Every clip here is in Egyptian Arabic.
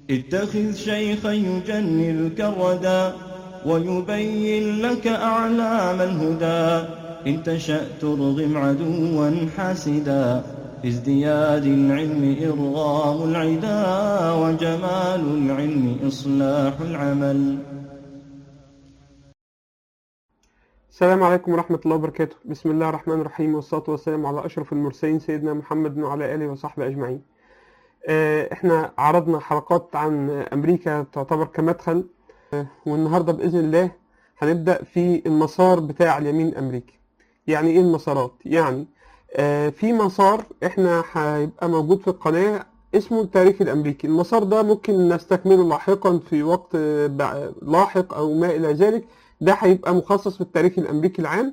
اتخذ شيخا يجنلك الردى ويبين لك أعلام الهدى إن تشأ ترغم عدوا حاسدا في ازدياد العلم إرغام العدا وجمال العلم إصلاح العمل السلام عليكم ورحمة الله وبركاته بسم الله الرحمن الرحيم والصلاة والسلام على أشرف المرسلين سيدنا محمد وعلى آله وصحبه أجمعين آه، احنا عرضنا حلقات عن أمريكا تعتبر كمدخل آه، والنهاردة بإذن الله هنبدأ في المسار بتاع اليمين الأمريكي يعني إيه المسارات؟ يعني آه، في مسار احنا هيبقى موجود في القناة اسمه التاريخ الأمريكي المسار ده ممكن نستكمله لاحقا في وقت آه، بع- لاحق أو ما إلى ذلك ده هيبقى مخصص في التاريخ الأمريكي العام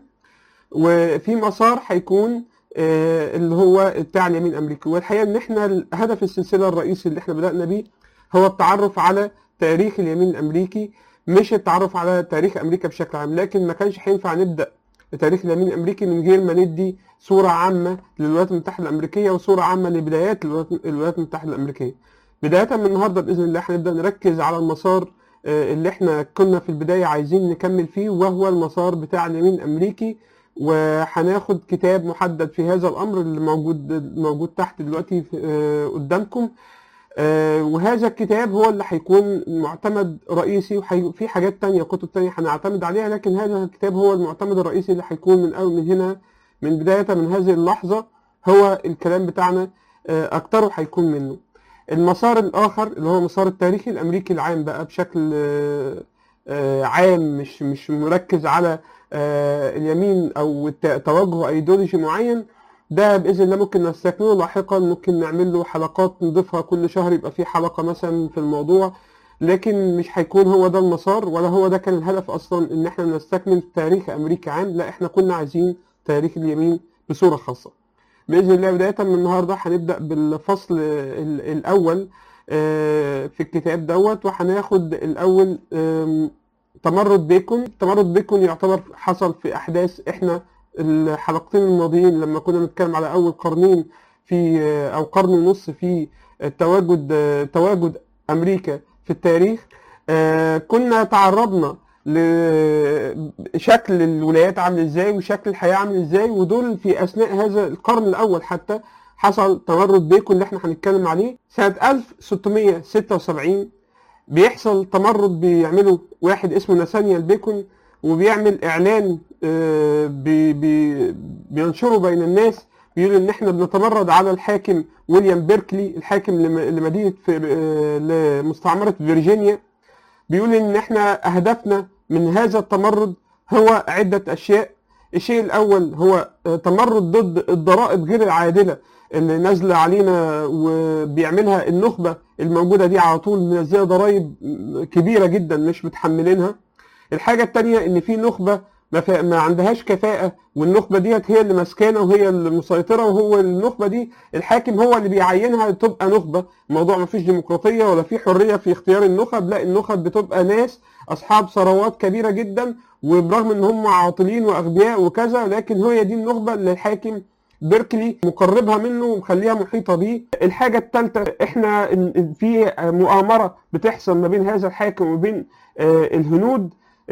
وفي مسار هيكون آه، اللي هو بتاع اليمين الأمريكي والحقيقة إن إحنا هدف السلسلة الرئيسي اللي إحنا بدأنا بيه هو التعرف على تاريخ اليمين الأمريكي مش التعرف على تاريخ أمريكا بشكل عام لكن ما كانش هينفع نبدأ تاريخ اليمين الأمريكي من غير ما ندي صورة عامة للولايات المتحدة الأمريكية وصورة عامة لبدايات الولايات الولايات المتحدة الأمريكية بداية من النهاردة بإذن الله هنبدأ نركز على المسار آه، اللي احنا كنا في البداية عايزين نكمل فيه وهو المسار بتاع اليمين الأمريكي وهناخد كتاب محدد في هذا الأمر اللي موجود موجود تحت دلوقتي في- آه، قدامكم آه، وهذا الكتاب هو اللي هيكون معتمد رئيسي وفي حاجات تانية كتب تانية هنعتمد عليها لكن هذا الكتاب هو المعتمد الرئيسي اللي هيكون من أول من هنا من بداية من هذه اللحظة هو الكلام بتاعنا آه، أكتره هيكون منه المسار الآخر اللي هو مسار التاريخ الأمريكي العام بقى بشكل آه، آه، عام مش مش مركز على آه، اليمين أو الت- توجه أيديولوجي معين ده بإذن الله ممكن نستكمله لاحقا ممكن نعمل له حلقات نضيفها كل شهر يبقى في حلقة مثلا في الموضوع لكن مش هيكون هو ده المسار ولا هو ده كان الهدف أصلا إن احنا نستكمل تاريخ أمريكا عام لا احنا كنا عايزين تاريخ اليمين بصورة خاصة بإذن الله بداية من النهاردة هنبدأ بالفصل ال- الأول آه، في الكتاب دوت وهناخد الأول آم، تمرد بيكون تمرد بيكون يعتبر حصل في أحداث إحنا الحلقتين الماضيين لما كنا بنتكلم على أول قرنين في آه، أو قرن ونص في التواجد آه، تواجد أمريكا في التاريخ آه، كنا تعرضنا لشكل الولايات عامل ازاي وشكل الحياة عامل ازاي ودول في أثناء هذا القرن الأول حتى حصل تمرد بيكون اللي احنا هنتكلم عليه سنة 1676 بيحصل تمرد بيعمله واحد اسمه ناثانيال بيكون وبيعمل اعلان آه، بي بي بينشره بين الناس بيقول ان احنا بنتمرد على الحاكم ويليام بيركلي الحاكم لم- لمدينه في- آه، لمستعمره فيرجينيا بيقول ان احنا هدفنا من هذا التمرد هو عده اشياء الشيء الاول هو آه، تمرد ضد الضرائب غير العادله اللي نازله علينا وبيعملها النخبه الموجوده دي على طول منزله ضرائب كبيره جدا مش متحملينها الحاجه الثانيه ان في نخبه ما, ف... ما عندهاش كفاءه والنخبه ديت هي اللي ماسكانه وهي اللي مسيطره وهو النخبه دي الحاكم هو اللي بيعينها تبقى نخبه الموضوع ما فيش ديمقراطيه ولا في حريه في اختيار النخب لا النخب بتبقى ناس اصحاب ثروات كبيره جدا وبرغم ان هم عاطلين واغبياء وكذا لكن هي دي النخبه اللي الحاكم بيركلي مقربها منه ومخليها محيطه بيه الحاجه الثالثه احنا ال- ال- في مؤامره بتحصل ما بين هذا الحاكم وبين آه، الهنود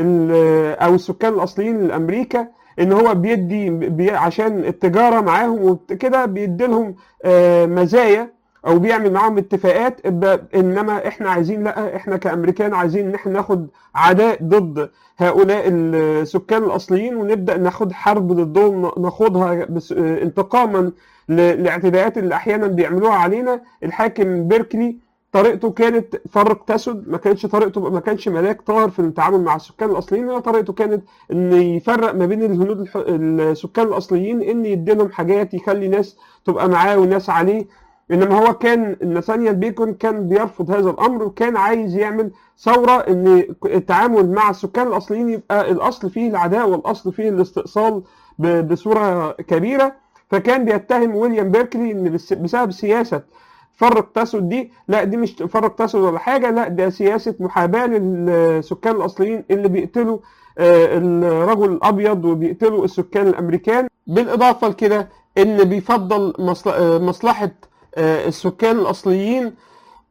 ال- او السكان الاصليين لامريكا ان هو بيدي بي عشان التجاره معاهم وكده بيدي لهم آه، مزايا او بيعمل معاهم اتفاقات ب- انما احنا عايزين لا احنا كامريكان عايزين ان احنا ناخد عداء ضد هؤلاء السكان الاصليين ونبدا ناخد حرب ضدهم ناخدها بس- آه، انتقاما ل- للاعتداءات اللي احيانا بيعملوها علينا الحاكم بيركلي طريقته كانت فرق تسد ما كانتش طريقته ما كانش ملاك طاهر في التعامل مع السكان الاصليين هو طريقته كانت ان يفرق ما بين الهنود الح- السكان الاصليين ان يديلهم حاجات يخلي ناس تبقى معاه وناس عليه انما هو كان ناثانيال بيكون كان بيرفض هذا الامر وكان عايز يعمل ثوره ان التعامل مع السكان الاصليين يبقى الاصل فيه العداء والاصل فيه الاستئصال ب- بصوره كبيره فكان بيتهم ويليام بيركلي ان بس- بسبب سياسه فرق تسد دي لا دي مش فرق تسد ولا حاجه لا ده سياسه محاباه للسكان الاصليين اللي بيقتلوا آه، الرجل الابيض وبيقتلوا السكان الامريكان بالاضافه لكده ان بيفضل مصل- آه، مصلحه آه، السكان الاصليين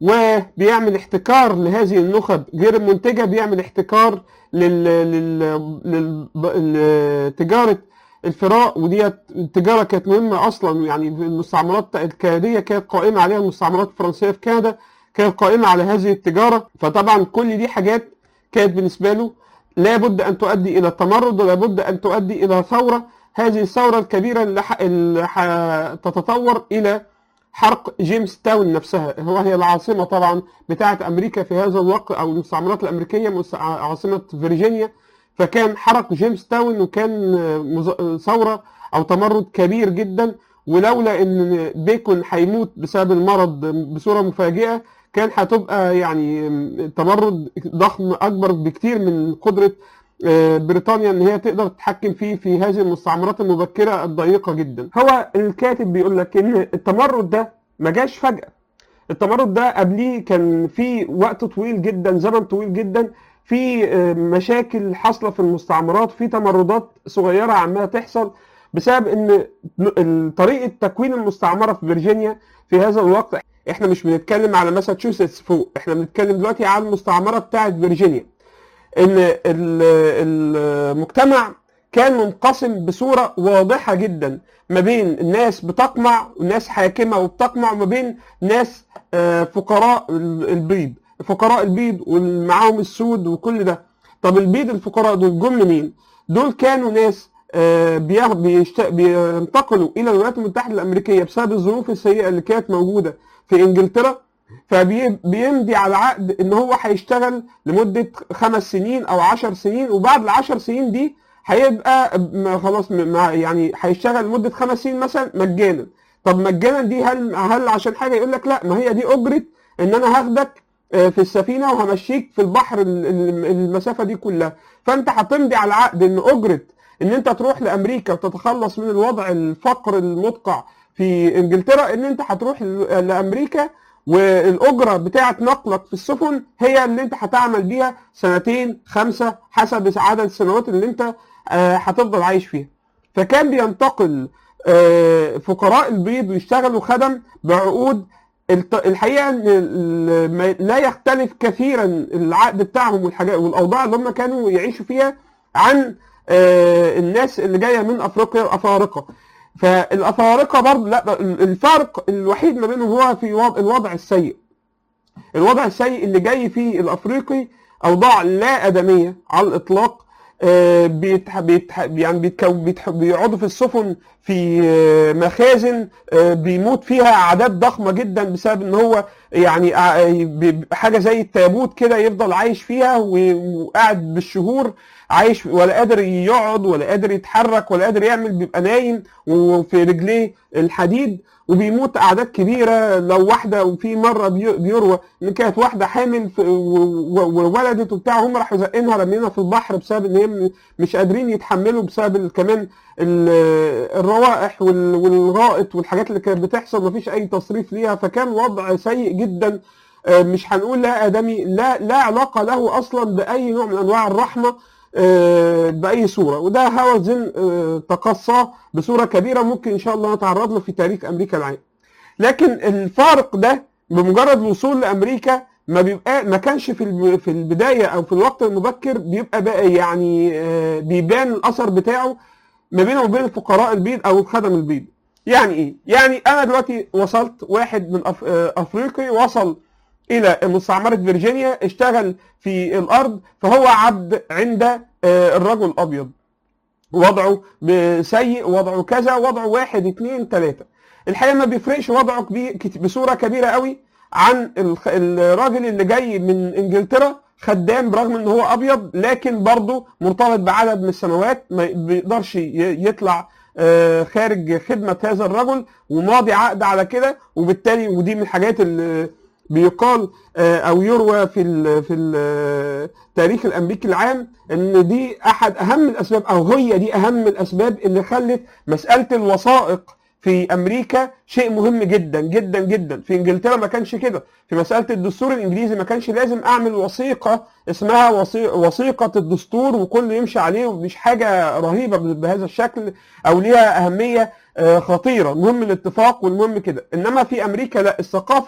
وبيعمل احتكار لهذه النخب غير المنتجة بيعمل احتكار لل... لل... لل... لتجارة الفراء وديت التجارة كانت مهمة أصلا يعني المستعمرات الكندية كانت قائمة عليها المستعمرات الفرنسية في كندا كانت قائمة على هذه التجارة فطبعا كل دي حاجات كانت بالنسبة له لابد أن تؤدي إلى تمرد ولابد أن تؤدي إلى ثورة هذه الثورة الكبيرة اللي, ح... اللي ح... تتطور إلى حرق جيمس تاون نفسها هو هي العاصمة طبعا بتاعة أمريكا في هذا الوقت أو المستعمرات الأمريكية مس- عاصمة فيرجينيا فكان حرق جيمس تاون وكان مز- ثورة أو تمرد كبير جدا ولولا إن بيكون هيموت بسبب المرض بصورة مفاجئة كان هتبقى يعني تمرد ضخم أكبر بكتير من قدرة آه، بريطانيا ان هي تقدر تتحكم فيه في هذه المستعمرات المبكره الضيقه جدا. هو الكاتب بيقول لك ان التمرد ده ما جاش فجاه. التمرد ده قبليه كان في وقت طويل جدا زمن طويل جدا في آه، مشاكل حاصله في المستعمرات في تمردات صغيره عماله تحصل بسبب ان ن- طريقه تكوين المستعمره في فيرجينيا في هذا الوقت احنا مش بنتكلم على ماساتشوستس فوق احنا بنتكلم دلوقتي على المستعمره بتاعه فيرجينيا ان ال- المجتمع كان منقسم بصوره واضحه جدا ما بين الناس بتقمع وناس حاكمه وبتقمع وما بين ناس آه، فقراء ال- البيض فقراء البيض ومعاهم السود وكل ده طب البيض الفقراء دول جم منين؟ دول كانوا ناس آه، بياخ- بيشت... بينتقلوا الى الولايات المتحده الامريكيه بسبب الظروف السيئه اللي كانت موجوده في انجلترا فبيمضي على عقد ان هو هيشتغل لمده خمس سنين او عشر سنين وبعد العشر سنين دي هيبقى م- خلاص م- مع- يعني هيشتغل لمده خمس سنين مثلا مجانا طب مجانا دي هل هل عشان حاجه يقول لك لا ما هي دي اجره ان انا هاخدك آه، في السفينه وهمشيك في البحر ال- ال- المسافه دي كلها فانت هتمضي على عقد ان اجره ان انت تروح لامريكا وتتخلص من الوضع الفقر المدقع في انجلترا ان انت هتروح ل- لامريكا والاجره بتاعه نقلك في السفن هي اللي انت هتعمل بيها سنتين خمسه حسب عدد السنوات اللي انت آه، هتفضل عايش فيها فكان بينتقل آه، فقراء البيض ويشتغلوا خدم بعقود الت- الحقيقه ان ال- ما- لا يختلف كثيرا العقد بتاعهم والحاجات والاوضاع اللي هم كانوا يعيشوا فيها عن آه، الناس اللي جايه من افريقيا الافارقه فالافارقه برضه لا الفرق الوحيد ما بينهم هو في وضع الوضع السيء الوضع السيء اللي جاي فيه الافريقي اوضاع لا ادميه على الاطلاق آه، بيتح... بيتح... يعني بيتكو... بيتح... بيقعدوا في السفن في آه، مخازن آه، بيموت فيها اعداد ضخمه جدا بسبب ان هو يعني آه، بي- حاجه زي التابوت كده يفضل عايش فيها و- وقاعد بالشهور عايش ولا قادر يقعد ولا قادر يتحرك ولا قادر يعمل بيبقى نايم وفي رجليه الحديد وبيموت اعداد كبيره لو واحده وفي مره بي- بيروى ان كانت واحده حامل في- و- و- وولدت وبتاع هم راحوا زقينها رمينها في البحر بسبب ان هي م- مش قادرين يتحملوا بسبب ال- كمان ال- الروائح وال- والغائط والحاجات اللي كانت بتحصل مفيش اي تصريف ليها فكان وضع سيء جدا آه، مش هنقول لا ادمي لا لا علاقه له اصلا باي نوع من انواع الرحمه آه، باي صوره وده هاوزن آه، تقصاه بصوره كبيره ممكن ان شاء الله نتعرض له في تاريخ امريكا العام لكن الفارق ده بمجرد الوصول لامريكا ما بيبقى ما كانش في الب- في البدايه او في الوقت المبكر بيبقى بقى يعني آه، بيبان الاثر بتاعه ما بينه وبين الفقراء البيض او خدم البيض يعني ايه يعني انا دلوقتي وصلت واحد من أف... آه، افريقي وصل الى مستعمره فيرجينيا اشتغل في الارض فهو عبد عند آه، الرجل الابيض وضعه سيء وضعه كذا وضعه واحد اتنين تلاته الحقيقه ما بيفرقش وضعه كبير كت- بصوره كبيره قوي عن الخ- الراجل اللي جاي من انجلترا خدام برغم ان هو ابيض لكن برضه مرتبط بعدد من السنوات ما بيقدرش ي- يطلع آه، خارج خدمه هذا الرجل وماضي عقد على كده وبالتالي ودي من الحاجات اللي بيقال آه، او يروى في ال في التاريخ الامريكي العام ان دي احد اهم الاسباب او هي دي اهم الاسباب اللي خلت مساله الوثائق في امريكا شيء مهم جدا جدا جدا في انجلترا ما كانش كده في مساله الدستور الانجليزي ما كانش لازم اعمل وثيقه اسمها وثي- وثيقه الدستور وكل يمشي عليه ومش حاجه رهيبه بهذا الشكل او ليها اهميه آه، خطيره المهم الاتفاق والمهم كده انما في امريكا لا الثقافه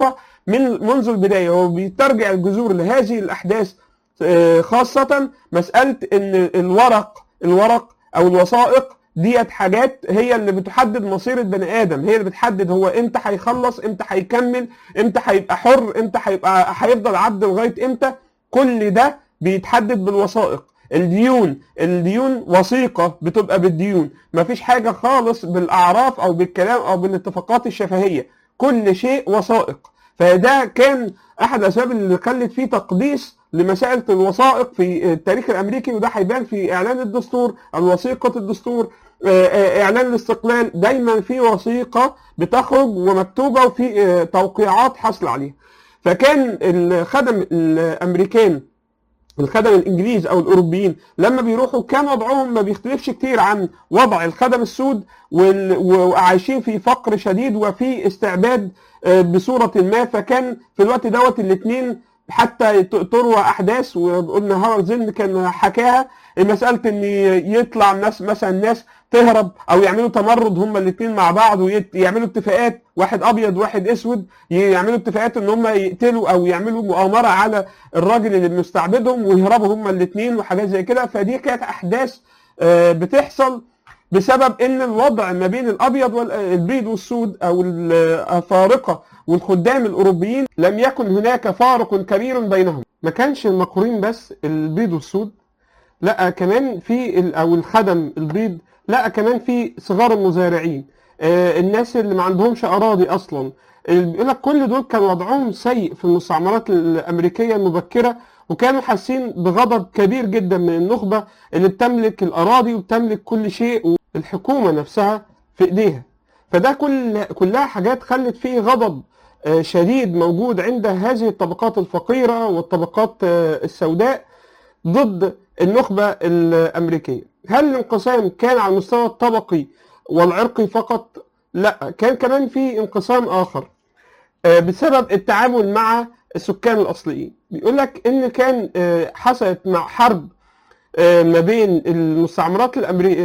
من منذ البدايه هو بيترجع الجذور لهذه الاحداث آه، خاصه مساله ان الورق الورق او الوثائق ديت حاجات هي اللي بتحدد مصير البني ادم هي اللي بتحدد هو امتى هيخلص امتى هيكمل امتى هيبقى حر امتى هيبقى هيفضل عبد لغايه امتى كل ده بيتحدد بالوثائق الديون الديون وثيقه بتبقى بالديون مفيش حاجه خالص بالاعراف او بالكلام او بالاتفاقات الشفهيه كل شيء وثائق فده كان احد الاسباب اللي خلت فيه تقديس لمسائل الوثائق في التاريخ الامريكي وده هيبان في اعلان الدستور الوثيقه الدستور آه، آه، اعلان الاستقلال دايما في وثيقه بتخرج ومكتوبه وفي آه، توقيعات حصل عليها فكان الخدم الامريكان الخدم الانجليز او الاوروبيين لما بيروحوا كان وضعهم ما بيختلفش كتير عن وضع الخدم السود وال- وعايشين في فقر شديد وفي استعباد آه، بصوره ما فكان في الوقت دوت الاثنين حتى ت- تروى احداث وقلنا هاورد زين كان حكاها مساله ان يطلع الناس مثلا ناس تهرب او يعملوا تمرد هما الاثنين مع بعض ويعملوا اتفاقات واحد ابيض واحد اسود يعملوا اتفاقات ان هم يقتلوا او يعملوا مؤامره على الراجل اللي مستعبدهم ويهربوا هما الاثنين وحاجات زي كده فدي كانت احداث آه، بتحصل بسبب ان الوضع ما بين الابيض والبيض والسود او الافارقه والخدام الاوروبيين لم يكن هناك فارق كبير بينهم ما كانش المقهورين بس البيض والسود لا كمان في ال- او الخدم البيض لا كمان في صغار المزارعين آه، الناس اللي ما عندهمش اراضي اصلا ال- بيقول لك كل دول كان وضعهم سيء في المستعمرات الامريكيه المبكره وكانوا حاسين بغضب كبير جدا من النخبه اللي بتملك الاراضي وبتملك كل شيء والحكومه نفسها في ايديها فده كل كلها حاجات خلت فيه غضب آه، شديد موجود عند هذه الطبقات الفقيره والطبقات آه، السوداء ضد النخبة الأمريكية هل الانقسام كان على المستوى الطبقي والعرقي فقط؟ لا كان كمان في انقسام آخر آه، بسبب التعامل مع السكان الأصليين بيقول لك إن كان آه، حصلت مع حرب آه، ما بين المستعمرات الأمري...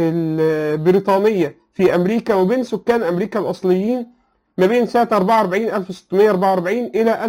البريطانية في أمريكا وبين سكان أمريكا الأصليين ما بين سنة 44 1644 إلى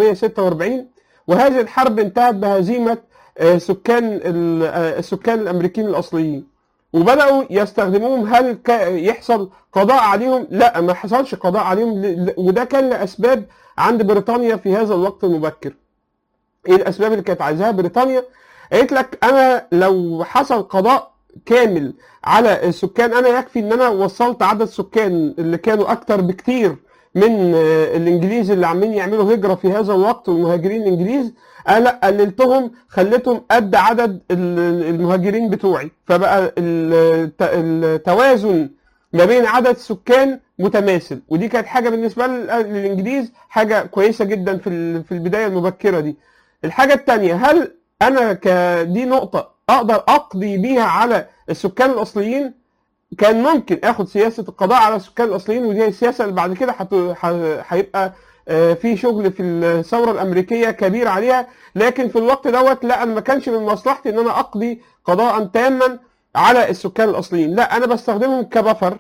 1646 وهذه الحرب انتهت بهزيمة آه، سكان ال- آه، السكان الامريكيين الاصليين وبداوا يستخدموهم هل ك- يحصل قضاء عليهم لا ما حصلش قضاء عليهم ل- ل- وده كان لاسباب عند بريطانيا في هذا الوقت المبكر ايه الاسباب اللي كانت عايزاها بريطانيا قالت لك انا لو حصل قضاء كامل على السكان انا يكفي ان انا وصلت عدد سكان اللي كانوا اكتر بكتير من آه، الانجليز اللي عاملين يعملوا هجره في هذا الوقت والمهاجرين الانجليز انا لا قللتهم خليتهم قد عدد ال- المهاجرين بتوعي فبقى الت- التوازن ما بين عدد السكان متماثل ودي كانت حاجه بالنسبه لل- للانجليز حاجه كويسه جدا في ال- في البدايه المبكره دي الحاجه الثانيه هل انا ك دي نقطه اقدر اقضي بيها على السكان الاصليين كان ممكن اخد سياسه القضاء على السكان الاصليين ودي السياسه اللي بعد كده هت- ه- هيبقى آه، في شغل في الثوره الامريكيه كبير عليها لكن في الوقت دوت لا انا ما كانش من مصلحتي ان انا اقضي قضاء تاما على السكان الاصليين لا انا بستخدمهم كبفر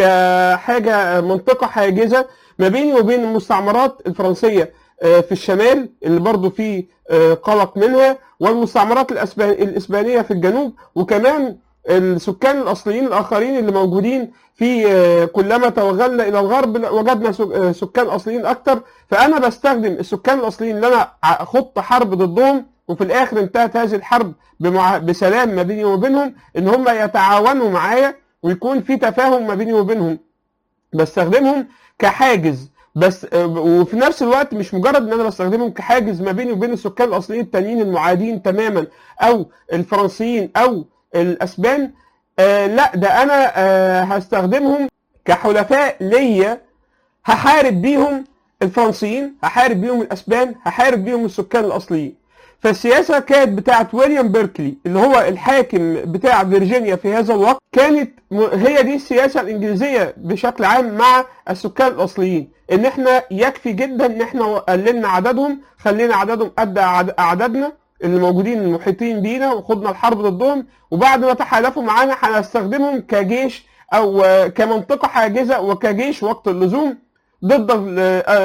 كحاجه منطقه حاجزه ما بيني وبين المستعمرات الفرنسيه آه، في الشمال اللي برضو في آه، قلق منها والمستعمرات الأسبان- الاسبانيه في الجنوب وكمان السكان الاصليين الاخرين اللي موجودين في آه، كلما توغلنا الى الغرب وجدنا سك- آه، سكان اصليين اكتر فانا بستخدم السكان الاصليين اللي انا ع- خضت حرب ضدهم وفي الاخر انتهت هذه الحرب بمع... بسلام ما بيني وبينهم ان هم يتعاونوا معايا ويكون في تفاهم ما بيني وبينهم بستخدمهم كحاجز بس آه، وفي نفس الوقت مش مجرد ان انا بستخدمهم كحاجز ما بيني وبين السكان الاصليين التانيين المعادين تماما او الفرنسيين او الاسبان آه لا ده انا آه هستخدمهم كحلفاء ليا هحارب بيهم الفرنسيين هحارب بيهم الاسبان هحارب بيهم السكان الاصليين فالسياسه كانت بتاعت ويليام بيركلي اللي هو الحاكم بتاع فيرجينيا في هذا الوقت كانت م- هي دي السياسه الانجليزيه بشكل عام مع السكان الاصليين ان احنا يكفي جدا ان احنا قللنا عددهم خلينا عددهم قد أعد- اعدادنا اللي موجودين المحيطين بينا وخدنا الحرب ضدهم وبعد ما تحالفوا معانا هنستخدمهم كجيش او آه، كمنطقه حاجزه وكجيش وقت اللزوم ضد ال-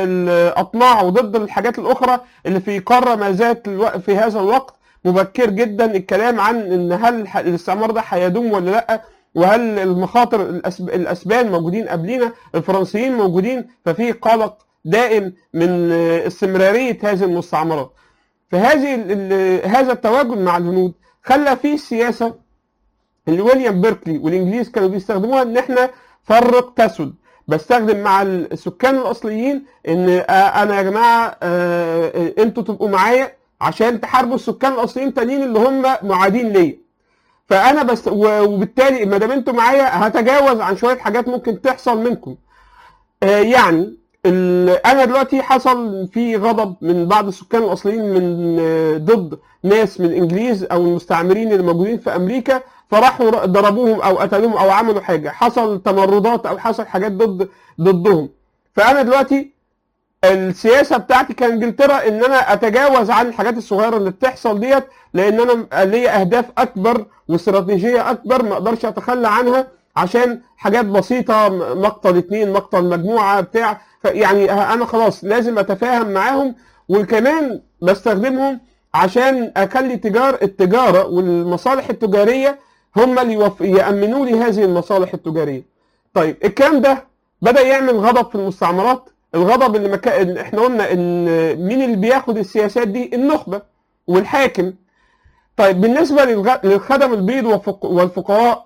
الاطماع وضد الحاجات الاخرى اللي في قاره ما زالت الو- في هذا الوقت مبكر جدا الكلام عن ان هل ح- الاستعمار ده هيدوم ولا لا وهل المخاطر الأسب... الاسبان موجودين قبلينا الفرنسيين موجودين ففي قلق دائم من آه، استمراريه هذه المستعمرات فهذه ال- ال- هذا التواجد مع الهنود خلى في سياسه اللي ويليام بيركلي والانجليز كانوا بيستخدموها ان احنا فرق تسد بستخدم مع السكان الاصليين ان آه، انا يا جماعه آه، آه، انتوا تبقوا معايا عشان تحاربوا السكان الاصليين التانيين اللي هم معادين ليا فانا بس و- وبالتالي ما دام انتوا معايا هتجاوز عن شويه حاجات ممكن تحصل منكم آه، يعني ال- انا دلوقتي حصل في غضب من بعض السكان الاصليين من آه، ضد ناس من الانجليز او المستعمرين اللي موجودين في امريكا فراحوا ر- ضربوهم او قتلوهم او عملوا حاجه حصل تمردات او حصل حاجات ضد ضدهم فانا دلوقتي السياسه بتاعتي كانجلترا ان انا اتجاوز عن الحاجات الصغيره اللي بتحصل ديت لان انا ليا اهداف اكبر واستراتيجيه اكبر ما اقدرش اتخلى عنها عشان حاجات بسيطه م- مقتل اتنين مقتل مجموعه بتاع ف- يعني انا خلاص لازم اتفاهم معاهم وكمان بستخدمهم عشان اخلي تجار التجاره والمصالح التجاريه هم اللي يوف- يامنوا لي هذه المصالح التجاريه. طيب الكلام ده بدا يعمل غضب في المستعمرات الغضب اللي مكا... إن احنا قلنا ان مين اللي بياخد السياسات دي النخبه والحاكم طيب بالنسبه للغ... للخدم البيض والفق... والفقراء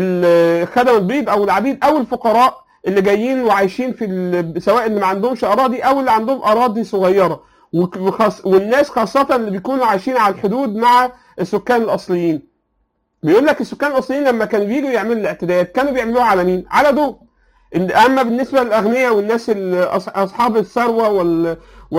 الخدم البيض او العبيد او الفقراء اللي جايين وعايشين في ال... سواء اللي ما عندهمش اراضي او اللي عندهم اراضي صغيره وك- وخاص... والناس خاصه اللي بيكونوا عايشين على الحدود مع السكان الاصليين بيقول لك السكان الاصليين لما كانوا بييجوا يعملوا الاعتداءات كانوا بيعملوها على مين؟ على دول إن- اما بالنسبه للاغنياء والناس ال- أص- اصحاب الثروه وال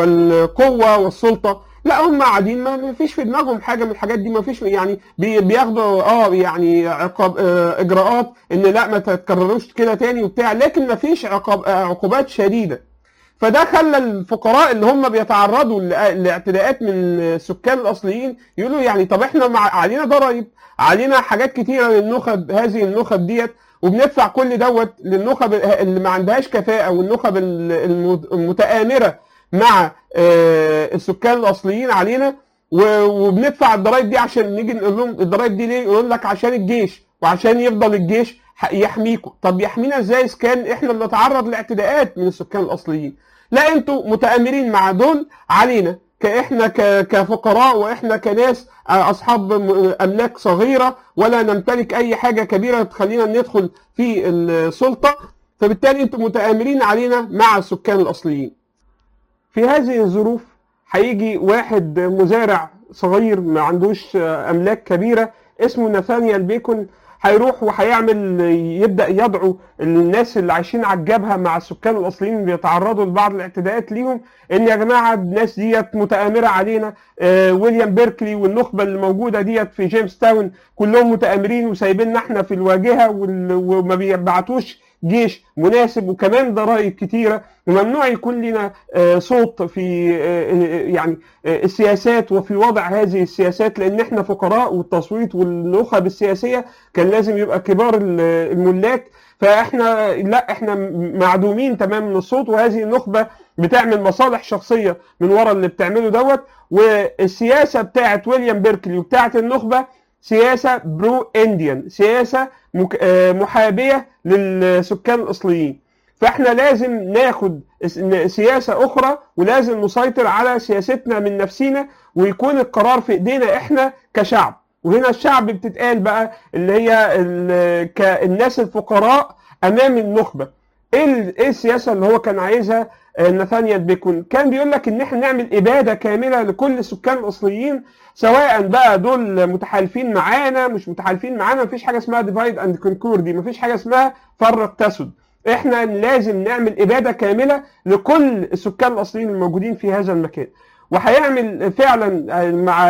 والقوه والسلطه لا هم قاعدين ما ما فيش في دماغهم حاجه من الحاجات دي ما فيش يعني بي- بياخدوا اه يعني عقاب آه اجراءات ان لا ما تتكرروش كده تاني وبتاع لكن ما فيش عقاب آه عقوبات شديده فده خلى الفقراء اللي هم بيتعرضوا ل- لاعتداءات من السكان الاصليين يقولوا يعني طب احنا مع علينا ضرائب علينا حاجات كتيره للنخب هذه النخب ديت وبندفع كل دوت للنخب اللي ما عندهاش كفاءه والنخب ال- الم- المتآمره مع آه، السكان الاصليين علينا و- وبندفع الضرائب دي عشان نيجي نقول لهم الضرائب دي ليه؟ يقول لك عشان الجيش وعشان يفضل الجيش ح- يحميكم، طب يحمينا ازاي اذا كان احنا بنتعرض لاعتداءات من السكان الاصليين؟ لا انتوا متآمرين مع دول علينا كاحنا ك- كفقراء واحنا كناس آه، اصحاب م- املاك صغيره ولا نمتلك اي حاجه كبيره تخلينا ندخل في السلطه فبالتالي انتم متآمرين علينا مع السكان الاصليين. في هذه الظروف هيجي واحد مزارع صغير ما عندوش آه، املاك كبيره اسمه ناثانيال بيكون هيروح وهيعمل يبدا يدعو الناس اللي عايشين على الجبهه مع السكان الاصليين اللي بيتعرضوا لبعض الاعتداءات ليهم ان يا جماعه الناس ديت متآمره علينا آه، ويليام بيركلي والنخبه اللي موجوده ديت في جيمس تاون كلهم متآمرين وسايبيننا احنا في الواجهه وال- وما بيبعتوش جيش مناسب وكمان ضرائب كتيره وممنوع يكون لنا آه، صوت في آه، آه، يعني آه، السياسات وفي وضع هذه السياسات لان احنا فقراء والتصويت والنخب السياسيه كان لازم يبقى كبار ال- الملاك فاحنا لا احنا معدومين تماما من الصوت وهذه النخبه بتعمل مصالح شخصيه من ورا اللي بتعمله دوت والسياسه بتاعت ويليام بيركلي وبتاعت النخبه سياسه برو انديان سياسه مك- آه، محابيه للسكان الاصليين فاحنا لازم ناخد اس- ن- سياسه اخرى ولازم نسيطر على سياستنا من نفسنا ويكون القرار في ايدينا احنا كشعب وهنا الشعب بتتقال بقى اللي هي ال- ك- الناس الفقراء امام النخبه ايه ال- ايه السياسه اللي هو كان عايزها آه، ناثانيال بيكون كان بيقول لك ان احنا نعمل اباده كامله لكل السكان الاصليين سواء بقى دول متحالفين معانا مش متحالفين معانا مفيش حاجه اسمها ديفايد اند كونكور دي مفيش حاجه اسمها فرق تسد احنا لازم نعمل اباده كامله لكل السكان الاصليين الموجودين في هذا المكان وهيعمل فعلا مع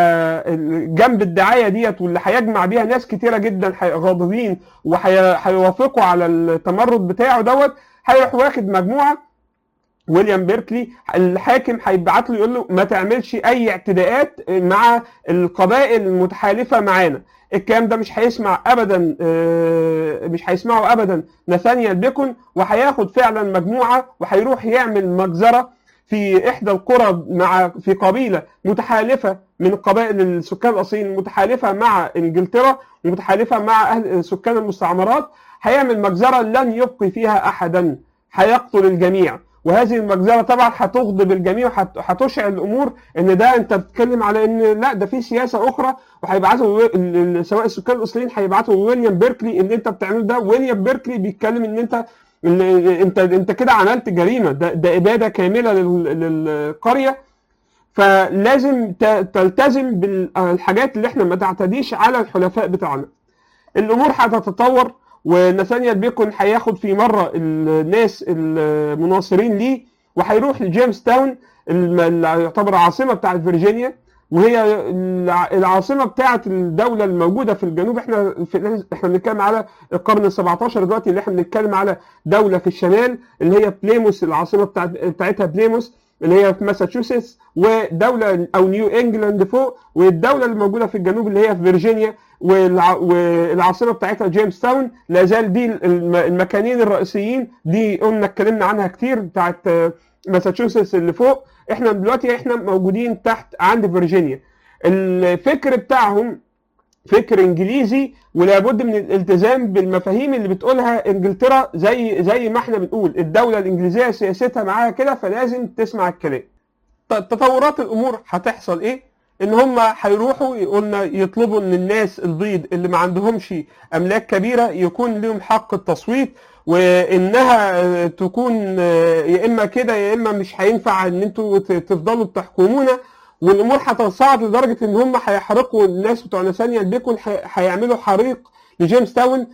جنب الدعايه ديت واللي هيجمع بيها ناس كتيره جدا حي- غاضبين وهيوافقوا على التمرد بتاعه دوت هيروح واخد مجموعه ويليام بيركلي الحاكم هيبعت له يقول له ما تعملش اي اعتداءات مع القبائل المتحالفه معانا الكلام ده مش هيسمع ابدا آه، مش هيسمعه ابدا نثانيال بيكون وهياخد فعلا مجموعه وهيروح يعمل مجزره في احدى القرى مع في قبيله متحالفه من قبائل السكان الاصليين المتحالفه مع انجلترا ومتحالفه مع اهل سكان المستعمرات هيعمل مجزره لن يبقي فيها احدا هيقتل الجميع وهذه المجزره طبعا هتغضب الجميع وهتشعل الامور ان ده انت بتتكلم على ان لا ده في سياسه اخرى وهيبعتوا ال- ال- سواء السكان الاصليين هيبعتوا ويليام بيركلي ان انت بتعمله ده ويليام بيركلي بيتكلم ان انت ال- انت انت كده عملت جريمه ده, ده اباده كامله لل- للقريه فلازم ت- تلتزم بالحاجات اللي احنا ما تعتديش على الحلفاء بتاعنا الامور هتتطور ونثانيال بيكون هياخد في مره الناس المناصرين ليه وهيروح لجيمس تاون الم- اللي يعتبر عاصمه بتاعت فيرجينيا وهي الع- العاصمه بتاعت الدوله الموجوده في الجنوب احنا في احنا بنتكلم على القرن ال 17 دلوقتي اللي احنا بنتكلم على دوله في الشمال اللي هي بليموس العاصمه بتاعت بتاعتها بليموس اللي هي في ماساتشوستس ودوله او نيو انجلاند فوق والدوله اللي موجوده في الجنوب اللي هي في فيرجينيا والع... والعاصمه بتاعتها جيمس تاون لا زال دي الم... المكانين الرئيسيين دي قلنا اتكلمنا عنها كتير بتاعت آه، ماساتشوستس اللي فوق احنا دلوقتي احنا موجودين تحت عند فيرجينيا الفكر بتاعهم فكر انجليزي ولابد من الالتزام بالمفاهيم اللي بتقولها انجلترا زي زي ما احنا بنقول الدوله الانجليزيه سياستها معاها كده فلازم تسمع الكلام ت- تطورات الامور هتحصل ايه ان هم هيروحوا قلنا يطلبوا ان الناس البيض اللي ما عندهمش املاك كبيره يكون لهم حق التصويت وانها آه، تكون آه، يا اما كده يا اما مش هينفع ان انتوا ت- تفضلوا تحكمونا والامور هتصاعد لدرجه ان هم هيحرقوا الناس بتوع نسانيا البيكون هي- هيعملوا حريق لجيمس تاون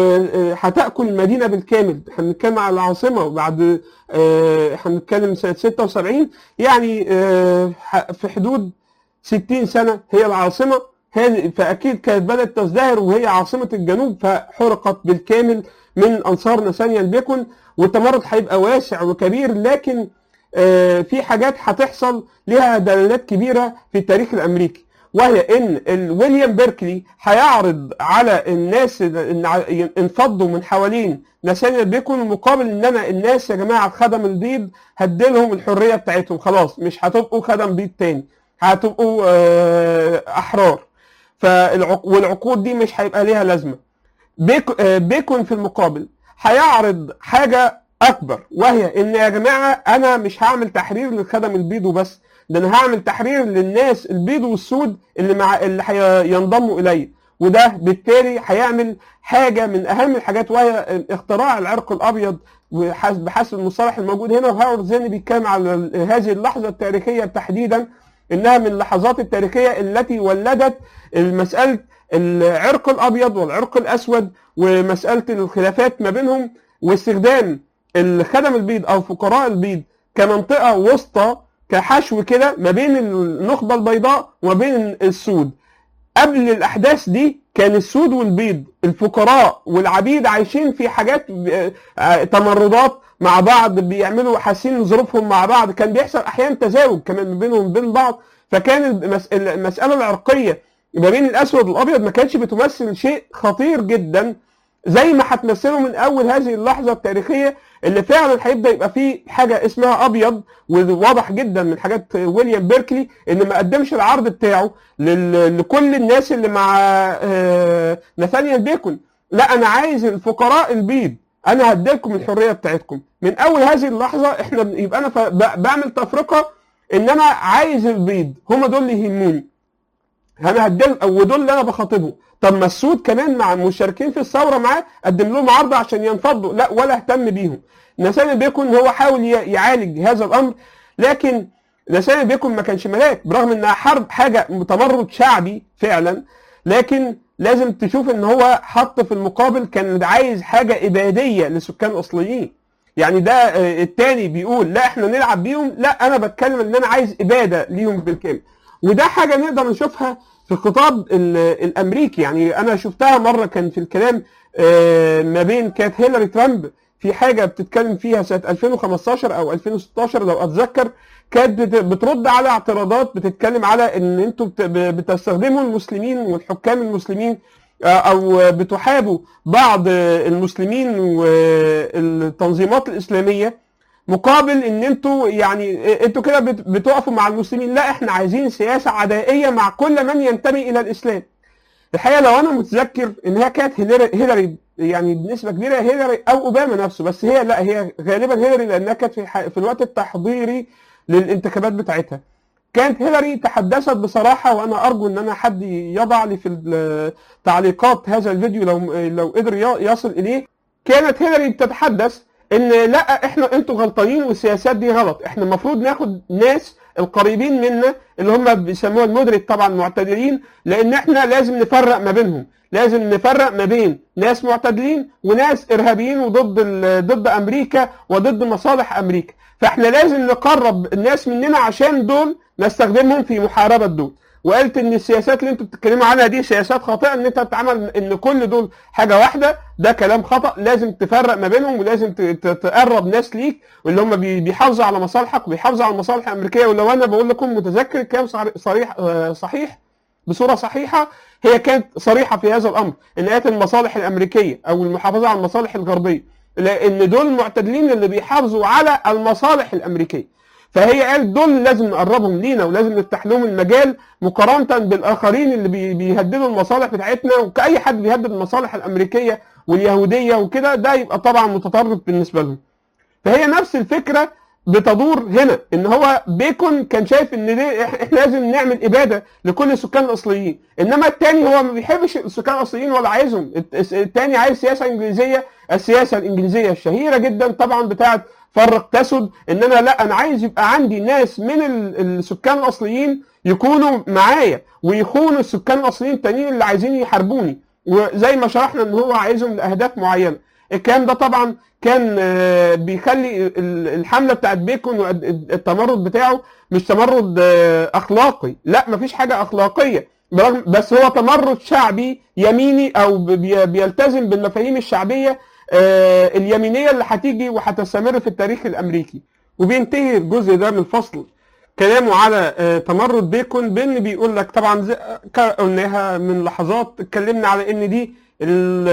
وهتاكل المدينه بالكامل احنا بنتكلم على العاصمه وبعد آه، احنا بنتكلم سنه 76 يعني آه، ح- في حدود 60 سنه هي العاصمه هذه فاكيد كانت بدات تزدهر وهي عاصمه الجنوب فحرقت بالكامل من انصار نسانيا البيكون والتمرد هيبقى واسع وكبير لكن آه، في حاجات هتحصل لها دلالات كبيره في التاريخ الامريكي وهي ان ال- ويليام بيركلي هيعرض على الناس اللي ع- انفضوا من حوالين نسانيا بيكون مقابل ان انا الناس يا جماعه الخدم البيض هديلهم الحريه بتاعتهم خلاص مش هتبقوا خدم بيض تاني هتبقوا آه، احرار فالعق... والعقود دي مش هيبقى ليها لازمه بيك... آه، بيكون في المقابل هيعرض حاجه اكبر وهي ان يا جماعه انا مش هعمل تحرير للخدم البيض وبس ده انا هعمل تحرير للناس البيض والسود اللي مع اللي هينضموا الي وده بالتالي هيعمل حاجه من اهم الحاجات وهي اختراع العرق الابيض وحسب بحسب المصطلح الموجود هنا وهاورد زين بيتكلم على هذه اللحظه التاريخيه تحديدا انها من اللحظات التاريخيه التي ولدت مساله العرق الابيض والعرق الاسود ومساله الخلافات ما بينهم واستخدام الخدم البيض او فقراء البيض كمنطقه وسطى كحشو كده ما بين النخبه البيضاء وما بين السود قبل الاحداث دي كان السود والبيض الفقراء والعبيد عايشين في حاجات آه، تمردات مع بعض بيعملوا حاسين ظروفهم مع بعض كان بيحصل احيانا تزاوج كمان ما بينهم وبين بعض فكان المس- المساله العرقيه ما بين الاسود والابيض ما كانتش بتمثل شيء خطير جدا زي ما هتمثله من اول هذه اللحظه التاريخيه اللي فعلا هيبدا يبقى فيه حاجه اسمها ابيض وواضح جدا من حاجات ويليام بيركلي ان ما قدمش العرض بتاعه لل- لكل الناس اللي مع آه، نثانيال بيكون لا انا عايز الفقراء البيض انا هديلكم الحريه بتاعتكم من اول هذه اللحظه احنا بن- يبقى انا ف- ب- بعمل تفرقه ان انا عايز البيض هم دول اللي يهموني انا هديل ودول اللي انا بخاطبهم طب ما السود كمان مع المشاركين في الثوره معاه قدم لهم عرض عشان ينفضوا لا ولا اهتم بيهم نسان بيكون هو حاول ي- يعالج هذا الامر لكن نسان بيكون ما كانش ملاك برغم انها حرب حاجه تمرد شعبي فعلا لكن لازم تشوف ان هو حط في المقابل كان عايز حاجه اباديه للسكان الاصليين يعني ده آه، التاني بيقول لا احنا نلعب بيهم لا انا بتكلم ان انا عايز اباده ليهم بالكامل وده حاجه نقدر نشوفها في الخطاب ال- الامريكي يعني انا شفتها مره كان في الكلام آه، ما بين كانت هيلاري ترامب في حاجه بتتكلم فيها سنه 2015 او 2016 لو اتذكر كانت بت- بترد على اعتراضات بتتكلم على ان انتوا بت- ب- بتستخدموا المسلمين والحكام المسلمين آه، او بتحابوا بعض آه، المسلمين والتنظيمات الاسلاميه مقابل ان انتوا يعني انتوا كده بت- بتقفوا مع المسلمين لا احنا عايزين سياسه عدائيه مع كل من ينتمي الى الاسلام الحقيقه لو انا متذكر ان هي كانت هيلاري, هيلاري يعني بنسبه كبيره هيلاري او اوباما نفسه بس هي لا هي غالبا هيلاري لانها كانت في, ح- في الوقت التحضيري للانتخابات بتاعتها كانت هيلاري تحدثت بصراحه وانا ارجو ان انا حد يضع لي في التعليقات هذا الفيديو لو لو قدر ي- يصل اليه كانت هيلاري بتتحدث ان لا احنا انتوا غلطانين والسياسات دي غلط احنا المفروض ناخد ناس القريبين منا اللي هم بيسموها المودريت طبعا معتدلين لان احنا لازم نفرق ما بينهم لازم نفرق ما بين ناس معتدلين وناس ارهابيين وضد ال- ضد امريكا وضد مصالح امريكا فاحنا لازم نقرب الناس مننا عشان دول نستخدمهم في محاربه دول وقالت ان السياسات اللي انتوا بتتكلموا عنها دي سياسات خاطئه ان انت تتعامل ان كل دول حاجه واحده ده كلام خطا لازم تفرق ما بينهم ولازم ت- ت- تقرب ناس ليك واللي هم بي- بيحافظوا على مصالحك وبيحافظوا على المصالح الامريكيه ولو انا بقول لكم متذكر كلام صار- صريح آه، صحيح بصوره صحيحه هي كانت صريحه في هذا الامر ان قالت المصالح الامريكيه او المحافظه على المصالح الغربيه لان دول المعتدلين اللي بيحافظوا على المصالح الامريكيه فهي قالت دول لازم نقربهم لينا ولازم نفتح لهم المجال مقارنه بالاخرين اللي بي- بيهددوا المصالح بتاعتنا وكاي حد بيهدد المصالح الامريكيه واليهوديه وكده ده يبقى طبعا متطرف بالنسبه لهم فهي نفس الفكره بتدور هنا ان هو بيكون كان شايف ان دي إح- احنا لازم نعمل اباده لكل السكان الاصليين انما التاني هو ما بيحبش السكان الاصليين ولا عايزهم الت- التاني عايز سياسه انجليزيه السياسه الانجليزيه الشهيره جدا طبعا بتاعت فرق تسد ان انا لا انا عايز يبقى عندي ناس من ال- السكان الاصليين يكونوا معايا ويخونوا السكان الاصليين التانيين اللي عايزين يحاربوني وزي ما شرحنا ان هو عايزهم لاهداف معينه الكلام ده طبعا كان آه، بيخلي ال- الحمله بتاعت بيكون والتمرد بتاعه مش تمرد آه، اخلاقي لا مفيش حاجه اخلاقيه برغم بس هو تمرد شعبي يميني او بي- بيلتزم بالمفاهيم الشعبيه آه، اليمينيه اللي هتيجي وهتستمر في التاريخ الامريكي وبينتهي الجزء ده من الفصل كلامه على آه، تمرد بيكون بان بيقول لك طبعا زي ك- قلناها من لحظات اتكلمنا على ان دي ال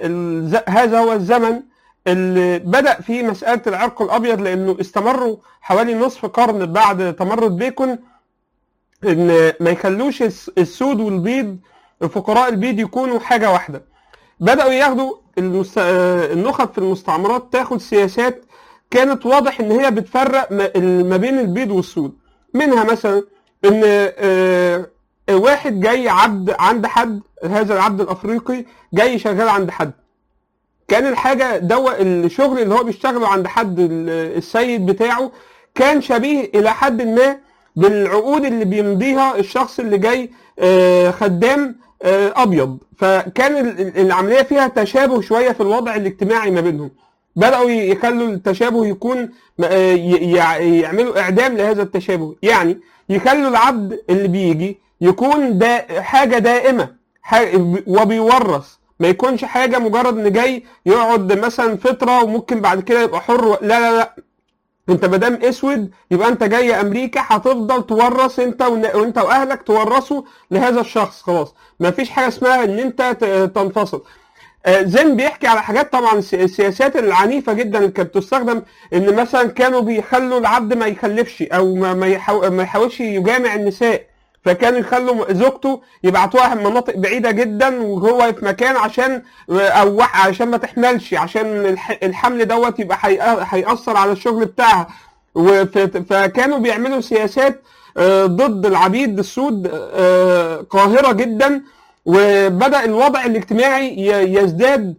ال هذا هو الزمن اللي بدأ فيه مسألة العرق الأبيض لأنه استمروا حوالي نصف قرن بعد تمرد بيكون إن ما يخلوش الس- السود والبيض الفقراء البيض يكونوا حاجة واحدة بدأوا ياخدوا المست... آه، النخب في المستعمرات تاخد سياسات كانت واضح ان هي بتفرق ما ما بين البيض والسود منها مثلا ان آه، واحد جاي عبد عند حد هذا العبد الافريقي جاي شغال عند حد كان الحاجه دوا الشغل اللي هو بيشتغله عند حد ال- السيد بتاعه كان شبيه الى حد ما بالعقود اللي بيمضيها الشخص اللي جاي آه، خدام آه، ابيض فكان ال- ال- العمليه فيها تشابه شويه في الوضع الاجتماعي ما بينهم بداوا يخلوا التشابه يكون آه، ي- يع- يعملوا اعدام لهذا التشابه يعني يخلوا العبد اللي بيجي يكون دا حاجه دائمه ح- وبيورث ما يكونش حاجه مجرد ان جاي يقعد مثلا فتره وممكن بعد كده يبقى حر لا لا لا انت ما دام اسود يبقى انت جاي امريكا هتفضل تورث انت ون- وانت واهلك تورثوا لهذا الشخص خلاص ما فيش حاجه اسمها ان انت ت- تنفصل آه، زين بيحكي على حاجات طبعا الس- السياسات العنيفه جدا اللي كانت بتستخدم ان مثلا كانوا بيخلوا العبد ما يخلفش او ما ما يحاو- ما يحاولش يجامع النساء فكانوا يخلوا زوجته يبعتوها من مناطق بعيده جدا وهو في مكان عشان او وح- عشان ما تحملش عشان الح- الحمل دوت يبقى هي- هيأثر على الشغل بتاعها وف- فكانوا بيعملوا سياسات آه، ضد العبيد السود آه، قاهره جدا وبدأ الوضع الاجتماعي ي- يزداد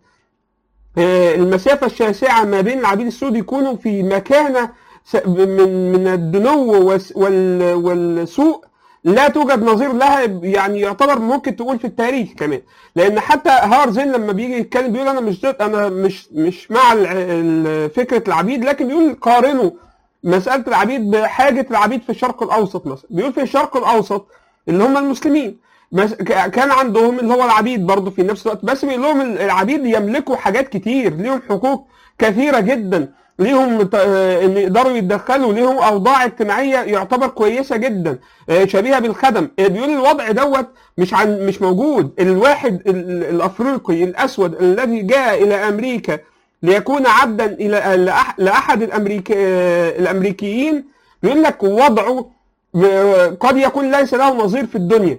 آه، المسافة الشاسعة ما بين العبيد السود يكونوا في مكانة س- من من الدنو والس- وال- والسوء لا توجد نظير لها يعني يعتبر ممكن تقول في التاريخ كمان لان حتى هارزين لما بيجي يتكلم بيقول انا مش ضد انا مش مش مع ال- ال- فكره العبيد لكن بيقول قارنوا مساله العبيد بحاجه العبيد في الشرق الاوسط مثلا بيقول في الشرق الاوسط اللي هم المسلمين بس ك- كان عندهم اللي هو العبيد برضه في نفس الوقت بس بيقول لهم العبيد يملكوا حاجات كتير ليهم حقوق كثيره جدا ليهم ت- آه، ان يقدروا يتدخلوا ليهم اوضاع اجتماعيه يعتبر كويسه جدا آه، شبيهه بالخدم آه، بيقول الوضع دوت مش عن مش موجود الواحد ال- الافريقي الاسود الذي جاء الى امريكا ليكون عبدا الى لأح- لاحد الامريكي آه، الامريكيين بيقول لك وضعه آه، قد يكون ليس له نظير في الدنيا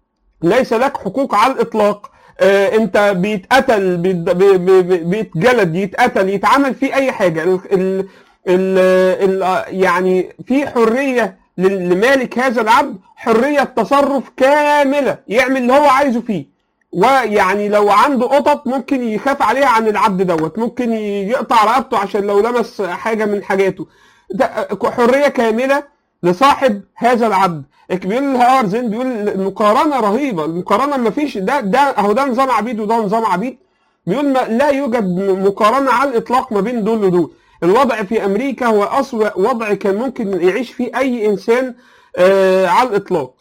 ليس لك حقوق على الاطلاق آه، انت بيتقتل بيت- بي- بي- بي- بيتجلد يتقتل يتعمل فيه اي حاجه ال ال ال ال يعني في حريه لل- لمالك هذا العبد حريه تصرف كامله يعمل اللي هو عايزه فيه ويعني لو عنده قطط ممكن يخاف عليها عن العبد دوت ممكن يقطع رقبته عشان لو لمس حاجه من حاجاته ده حريه كامله لصاحب هذا العبد بيقول هاورزن بيقول المقارنه رهيبه المقارنه ما فيش ده ده اهو ده نظام عبيد وده نظام عبيد بيقول ما لا يوجد مقارنه على الاطلاق ما بين دول ودول الوضع في امريكا هو اسوأ وضع كان ممكن يعيش فيه اي انسان آه على الاطلاق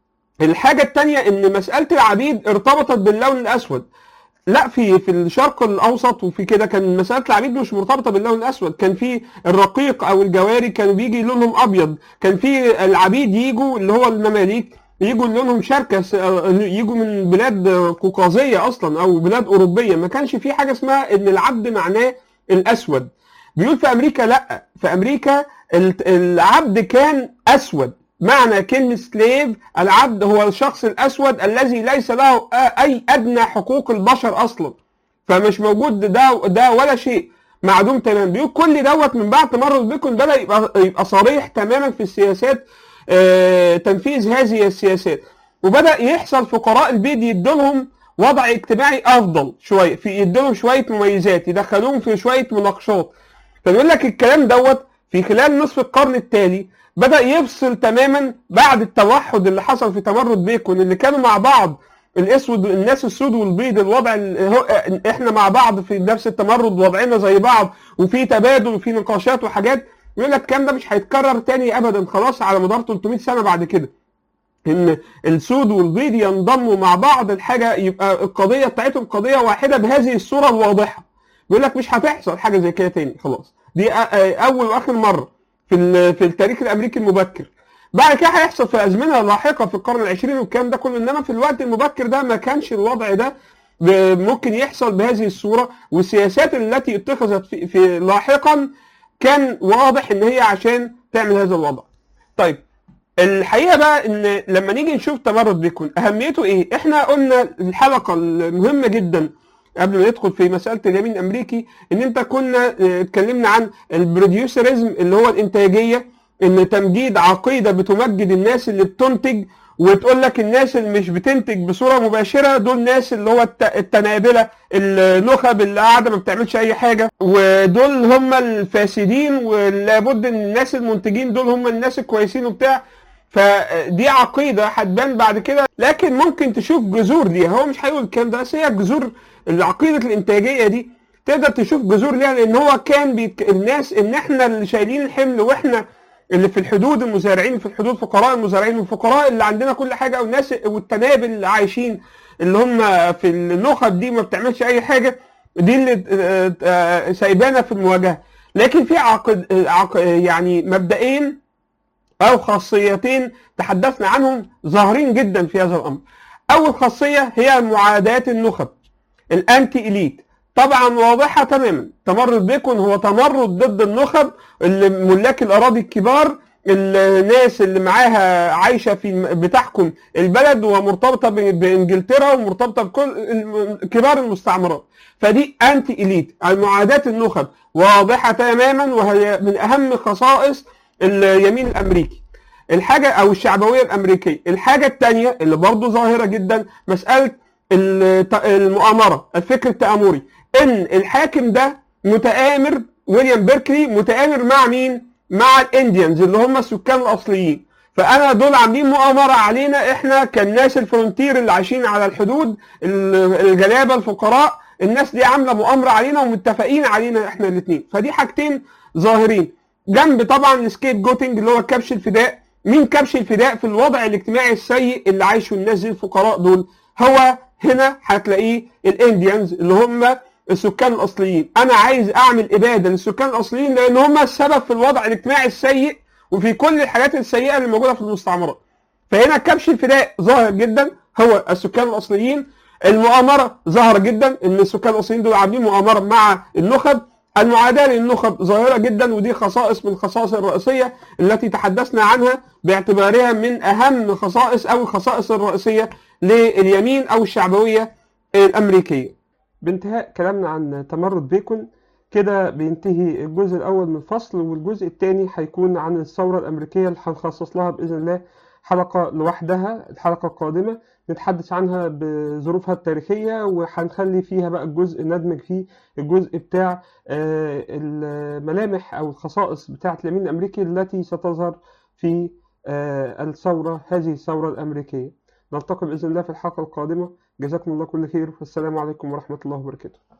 الحاجه الثانيه ان مساله العبيد ارتبطت باللون الاسود لا في في الشرق الاوسط وفي كده كان مساله العبيد مش مرتبطه باللون الاسود كان في الرقيق او الجواري كانوا بيجي لونهم ابيض كان في العبيد يجوا اللي هو المماليك يجوا لونهم شركه س- يجوا من بلاد قوقازيه اصلا او بلاد اوروبيه ما كانش في حاجه اسمها ان العبد معناه الاسود بيقول في امريكا لا في امريكا ال- العبد كان اسود معنى كلمة سليف العبد هو الشخص الأسود الذي ليس له أي أدنى حقوق البشر أصلا فمش موجود ده ده ولا شيء معدوم تماما بيقول كل دوت من بعد تمرد بكم بدأ يبقى يبقى صريح تماما في السياسات آه، تنفيذ هذه السياسات وبدأ يحصل فقراء البيض يدولهم وضع اجتماعي أفضل شوية في يدولهم شوية مميزات يدخلوهم في شوية مناقشات فبيقول لك الكلام دوت في خلال نصف القرن التالي بدأ يفصل تماما بعد التوحد اللي حصل في تمرد بيكون اللي كانوا مع بعض الاسود الناس السود والبيض الوضع ال- هو- احنا مع بعض في نفس التمرد وضعنا زي بعض وفي تبادل وفي نقاشات وحاجات يقول لك الكلام ده مش هيتكرر تاني ابدا خلاص على مدار 300 سنه بعد كده ان السود والبيض ينضموا مع بعض الحاجه يبقى القضيه بتاعتهم قضيه واحده بهذه الصوره الواضحه بيقول لك مش هتحصل حاجه زي كده تاني خلاص دي أ- أ- اول واخر مره في ال- في التاريخ الامريكي المبكر بعد كده هيحصل في ازمنه لاحقه في القرن العشرين والكلام ده كله انما في الوقت المبكر ده ما كانش الوضع ده ب- ممكن يحصل بهذه الصوره والسياسات التي اتخذت في, في لاحقا كان واضح ان هي عشان تعمل هذا الوضع. طيب الحقيقه بقى ان لما نيجي نشوف تمرد بيكون اهميته ايه؟ احنا قلنا الحلقه المهمه جدا قبل ما ندخل في مساله اليمين الامريكي ان انت كنا اه، اتكلمنا عن البروديوسرزم اللي هو الانتاجيه ان تمجيد عقيده بتمجد الناس اللي بتنتج وتقول لك الناس اللي مش بتنتج بصوره مباشره دول ناس اللي هو الت- التنابله النخب اللي قاعده ما بتعملش اي حاجه ودول هم الفاسدين ولابد ان الناس المنتجين دول هم الناس الكويسين وبتاع فدي عقيده هتبان بعد كده لكن ممكن تشوف جذور ليها هو مش هيقول الكلام ده بس هي جذور العقيده الانتاجيه دي تقدر تشوف جذور ليها لان هو كان بيتك... الناس ان احنا اللي شايلين الحمل واحنا اللي في الحدود المزارعين في الحدود فقراء المزارعين والفقراء اللي عندنا كل حاجه والناس والتنابل اللي عايشين اللي هم في النخب دي ما بتعملش اي حاجه دي اللي آه، آه، سايبانا في المواجهه لكن في عقد عق... يعني مبدئين او خاصيتين تحدثنا عنهم ظاهرين جدا في هذا الامر اول خاصيه هي معاداه النخب الانتي اليت طبعا واضحه تماما تمرد بيكون هو تمرد ضد النخب اللي ملاك الاراضي الكبار الناس اللي معاها عايشه في بتحكم البلد ومرتبطه ب- بانجلترا ومرتبطه بكل الم- كبار المستعمرات فدي انتي اليت المعاداه النخب واضحه تماما وهي من اهم خصائص اليمين الامريكي الحاجه او الشعبويه الامريكيه الحاجه الثانيه اللي برضو ظاهره جدا مساله الت- المؤامره الفكر التآمري ان الحاكم ده متآمر ويليام بيركلي متآمر مع مين؟ مع الانديانز اللي هم السكان الاصليين فانا دول عاملين مؤامره علينا احنا كالناس الفرونتير اللي عايشين على الحدود ال- الجلابه الفقراء الناس دي عامله مؤامره علينا ومتفقين علينا احنا الاثنين فدي حاجتين ظاهرين جنب طبعا السكيت جوتنج اللي هو كبش الفداء مين كبش الفداء في الوضع الاجتماعي السيء اللي عايشه الناس دي الفقراء دول هو هنا هتلاقيه الانديانز اللي هم السكان الاصليين انا عايز اعمل اباده للسكان الاصليين لان هم السبب في الوضع الاجتماعي السيء وفي كل الحاجات السيئه اللي موجوده في المستعمرات فهنا كبش الفداء ظاهر جدا هو السكان الاصليين المؤامره ظاهره جدا ان السكان الاصليين دول عاملين مؤامره مع النخب المعاداه للنخب ظاهره جدا ودي خصائص من الخصائص الرئيسيه التي تحدثنا عنها باعتبارها من اهم خصائص او الخصائص الرئيسيه لليمين او الشعبويه الامريكيه. بانتهاء كلامنا عن تمرد بيكون كده بينتهي الجزء الاول من الفصل والجزء الثاني هيكون عن الثوره الامريكيه اللي هنخصص لها باذن الله حلقه لوحدها الحلقه القادمه نتحدث عنها بظروفها التاريخيه وهنخلي فيها بقى الجزء ندمج فيه الجزء بتاع آه، الملامح او الخصائص بتاعه اليمين الامريكي التي ستظهر في آه، الثوره هذه الثوره الامريكيه نلتقي باذن الله في الحلقه القادمه جزاكم الله كل خير والسلام عليكم ورحمه الله وبركاته